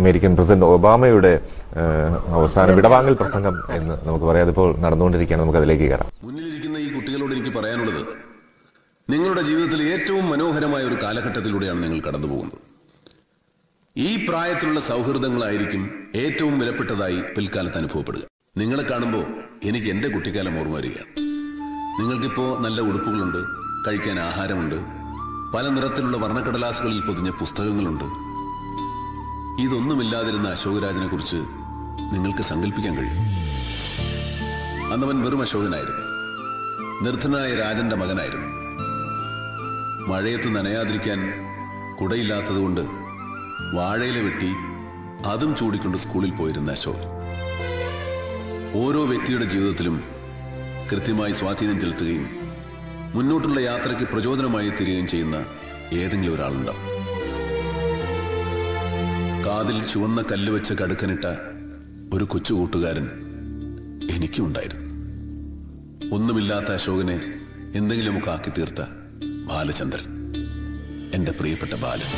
American president ഒബാമയുടെ ഏഹ്, അവസാന വിടവാങ്ങൽ പ്രസംഗം എന്ന് നമുക്ക് പറയാം അതിപ്പോൾ നടന്നുകൊണ്ടിരിക്കുകയാണ് നമുക്ക് അതിലേക്ക് കയറാം മുന്നിലിരിക്കുന്ന ഈ കുട്ടികളോട് എനിക്ക് പറയാനുള്ളത് നിങ്ങളുടെ ജീവിതത്തിൽ ഏറ്റവും മനോഹരമായ ഒരു കാലഘട്ടത്തിലൂടെയാണ് നിങ്ങൾ കടന്നു പോകുന്നത് ഈ പ്രായത്തിലുള്ള സൗഹൃദങ്ങളായിരിക്കും ഏറ്റവും വിലപ്പെട്ടതായി പിൽക്കാലത്ത് അനുഭവപ്പെടുക നിങ്ങളെ കാണുമ്പോൾ എനിക്ക് എന്റെ കുട്ടിക്കാലം ഓർമ്മ വരികയാണ് നിങ്ങൾക്കിപ്പോ നല്ല ഉടുപ്പുകളുണ്ട് കഴിക്കാൻ ആഹാരമുണ്ട് പല നിറത്തിലുള്ള വർണ്ണക്കടലാസുകളിൽ പൊതിഞ്ഞ പുസ്തകങ്ങളുണ്ട് ഇതൊന്നുമില്ലാതിരുന്ന അശോകരാജിനെ കുറിച്ച് നിങ്ങൾക്ക് സങ്കല്പിക്കാൻ കഴിയും അന്നവൻ വെറും അശോകനായിരുന്നു നിർദ്ധനായ രാജന്റെ മകനായിരുന്നു മഴയത്ത് നനയാതിരിക്കാൻ കുടയില്ലാത്തതുകൊണ്ട് വാഴയില വെട്ടി അതും ചൂടിക്കൊണ്ട് സ്കൂളിൽ പോയിരുന്ന അശോകൻ ഓരോ വ്യക്തിയുടെ ജീവിതത്തിലും കൃത്യമായി സ്വാധീനം ചെലുത്തുകയും മുന്നോട്ടുള്ള യാത്രയ്ക്ക് പ്രചോദനമായി തീരുകയും ചെയ്യുന്ന ഏതെങ്കിലും ഒരാളുണ്ടാവും കാതിൽ ചുവന്ന കല്ല് വെച്ച് കടുക്കനിട്ട ഒരു കൊച്ചു കൂട്ടുകാരൻ എനിക്കും ഉണ്ടായിരുന്നു ഒന്നുമില്ലാത്ത അശോകനെ എന്തെങ്കിലുമൊക്കെ ആക്കി തീർത്ത ബാലചന്ദ്രൻ എന്റെ പ്രിയപ്പെട്ട ബാലൻ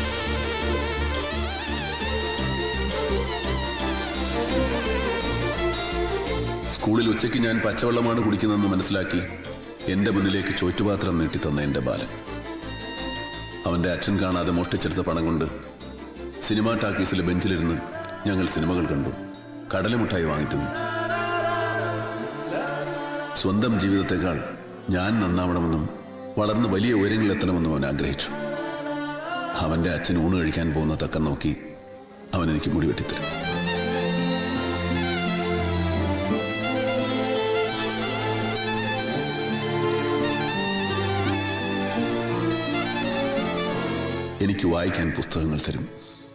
സ്കൂളിൽ ഉച്ചയ്ക്ക് ഞാൻ പച്ചവെള്ളമാണ് കുടിക്കുന്നതെന്ന് മനസ്സിലാക്കി എന്റെ മുന്നിലേക്ക് ചോറ്റുപാത്രം നീട്ടിത്തന്ന എന്റെ ബാലൻ അവന്റെ അച്ഛൻ കാണാതെ മോഷ്ടിച്ചെടുത്ത പണം കൊണ്ട് സിനിമാ ടാക്കീസിലെ ബെഞ്ചിലിരുന്ന് ഞങ്ങൾ സിനിമകൾ കണ്ടു കടലമുട്ടായി വാങ്ങിത്തുന്നു സ്വന്തം ജീവിതത്തെക്കാൾ ഞാൻ നന്നാവണമെന്നും വളർന്ന് വലിയ ഉയരങ്ങളിലെത്തണമെന്നും അവൻ ആഗ്രഹിച്ചു അവന്റെ അച്ഛൻ ഊണ് കഴിക്കാൻ പോകുന്ന തക്കം നോക്കി അവൻ എനിക്ക് മുടി വെട്ടിത്തരും എനിക്ക് വായിക്കാൻ പുസ്തകങ്ങൾ തരും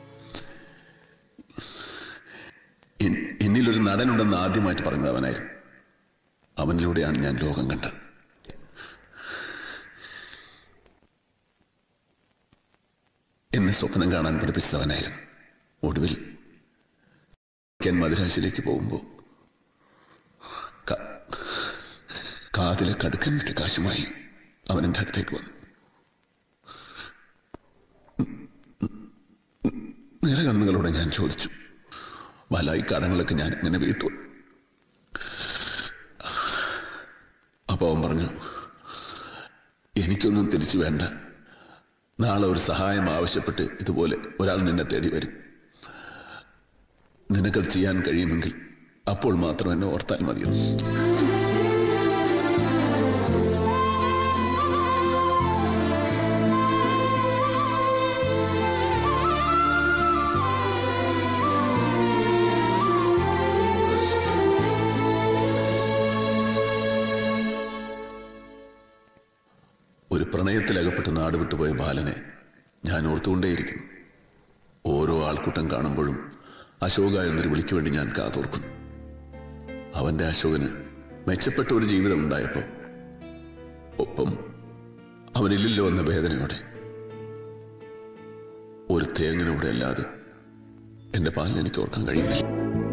എൻ- എന്നിലൊരു നടനുണ്ടെന്ന് ആദ്യമായിട്ട് പറഞ്ഞത് അവനായിരുന്നു അവനിലൂടെയാണ് ഞാൻ ലോകം കണ്ടത് എന്നെ സ്വപ്നം കാണാൻ പഠിപ്പിച്ചത് അവനായിരുന്നു ഒടുവിൽ ഞാൻ മദുരാശിയിലേക്ക് പോകുമ്പോൾ ക- കാതിലെ കടുക്കനിട്ട് കാശുമായി അവൻ എൻ്റെ അടുത്തേക്ക് വന്നു നിറകണ്ണുകളോടെ ഞാൻ ചോദിച്ചു വലായി കടങ്ങളൊക്കെ ഞാൻ ഇങ്ങനെ വീട്ടു അപ്പൊ അവൻ പറഞ്ഞു എനിക്കൊന്നും തിരിച്ചു വേണ്ട നാളെ ഒരു സഹായം ആവശ്യപ്പെട്ട് ഇതുപോലെ ഒരാൾ നിന്നെ തേടി വരും നിനക്കത് ചെയ്യാൻ കഴിയുമെങ്കിൽ അപ്പോൾ മാത്രം എന്നെ ഓർത്താൽ മതിയെന്ന് ഒരു പ്രണയത്തിലകപ്പെട്ട് നാട് വിട്ടുപോയ ബാലനെ ഞാൻ ഓർത്തുകൊണ്ടേയിരിക്കുന്നു ഓരോ ആൾക്കൂട്ടം കാണുമ്പോഴും അശോക എന്നൊരു വിളിക്ക് വേണ്ടി ഞാൻ കാതോർക്കുന്നു അവന്റെ അശോകന് മെച്ചപ്പെട്ട ഒരു ജീവിതം ഉണ്ടായപ്പോ ഒപ്പം അവനില്ലല്ലോ എന്ന വേദനയോടെ ഒരു തേങ്ങനോടെ അല്ലാതെ എന്റെ പാലിന് എനിക്ക് ഓർക്കാൻ കഴിയുന്നില്ല